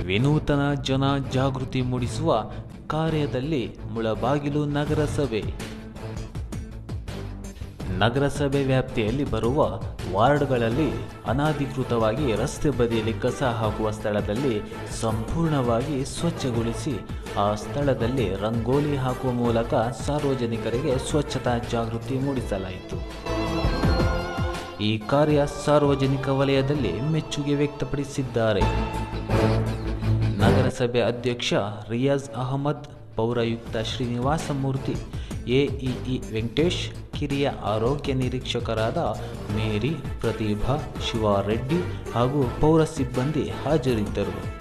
ವಿನೂತನ ಜನ ಜಾಗೃತಿ ಮೂಡಿಸುವ ಕಾರ್ಯದಲ್ಲಿ ಮುಳಬಾಗಿಲು ನಗರಸಭೆ ನಗರಸಭೆ ವ್ಯಾಪ್ತಿಯಲ್ಲಿ ಬರುವ ವಾರ್ಡ್ಗಳಲ್ಲಿ ಅನಧಿಕೃತವಾಗಿ ರಸ್ತೆ ಬದಿಯಲ್ಲಿ ಕಸ ಹಾಕುವ ಸ್ಥಳದಲ್ಲಿ ಸಂಪೂರ್ಣವಾಗಿ ಸ್ವಚ್ಛಗೊಳಿಸಿ ಆ ಸ್ಥಳದಲ್ಲಿ ರಂಗೋಲಿ ಹಾಕುವ ಮೂಲಕ ಸಾರ್ವಜನಿಕರಿಗೆ ಸ್ವಚ್ಛತಾ ಜಾಗೃತಿ ಮೂಡಿಸಲಾಯಿತು ಈ ಕಾರ್ಯ ಸಾರ್ವಜನಿಕ ವಲಯದಲ್ಲಿ ಮೆಚ್ಚುಗೆ ವ್ಯಕ್ತಪಡಿಸಿದ್ದಾರೆ ನಗರಸಭೆ ಅಧ್ಯಕ್ಷ ರಿಯಾಜ್ ಅಹಮದ್ ಪೌರಾಯುಕ್ತ ಶ್ರೀನಿವಾಸ ಮೂರ್ತಿ ಎಇಇ ವೆಂಕಟೇಶ್ ಕಿರಿಯ ಆರೋಗ್ಯ ನಿರೀಕ್ಷಕರಾದ ಮೇರಿ ಪ್ರತಿಭಾ ಶಿವಾರೆಡ್ಡಿ ಹಾಗೂ ಪೌರ ಸಿಬ್ಬಂದಿ ಹಾಜರಿದ್ದರು